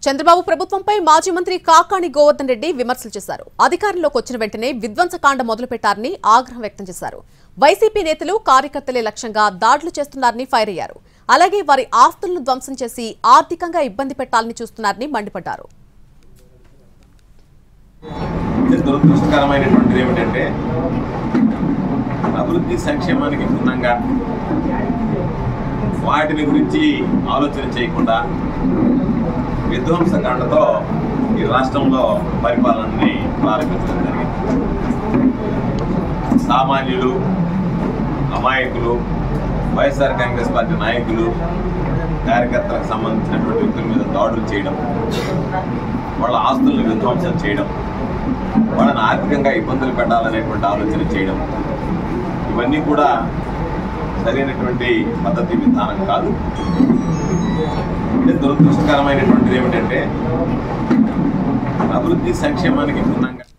చంద్రబాబు ప్రభుత్వంపై మాజీ మంత్రి కాకాణి గోవర్ధన్ రెడ్డి విమర్శలు చేశారు అధికారంలోకి వచ్చిన వెంటనే విధ్వంసకాండ మొదలుపెట్టారని ఆగ్రహం వ్యక్తం చేశారు వైసీపీ నేతలు కార్యకర్తలే లక్ష్యంగా దాడులు చేస్తున్నారని ఫైర్ అయ్యారు అలాగే వారి ఆస్తులను ధ్వంసం చేసి ఆర్థికంగా ఇబ్బంది పెట్టాలని చూస్తున్నారని మండిపడ్డారు ఇది దురదృష్టకరమైనటువంటిది ఏమిటంటే అభివృద్ధి సంక్షేమానికి భిన్నంగా వాటిని గురించి ఆలోచన చేయకుండా విధ్వంసకాండతో ఈ రాష్ట్రంలో పరిపాలనని ప్రారంభించడం జరిగింది సామాన్యులు అమాయకులు వైఎస్ఆర్ కాంగ్రెస్ పార్టీ నాయకులు కార్యకర్తలకు సంబంధించినటువంటి వ్యక్తుల మీద దాడులు చేయడం వాళ్ళ ఆస్తులను విధ్వంసం చేయడం వాళ్ళని ఆర్థికంగా ఇబ్బందులు పెట్టాలనేటువంటి ఆలోచన చేయడం ఇవన్నీ కూడా సరైనటువంటి పద్ధతి విధానం కాదు అంటే దురదృష్టకరమైనటువంటిది ఏమిటంటే అభివృద్ధి సంక్షేమానికి భిన్నంగా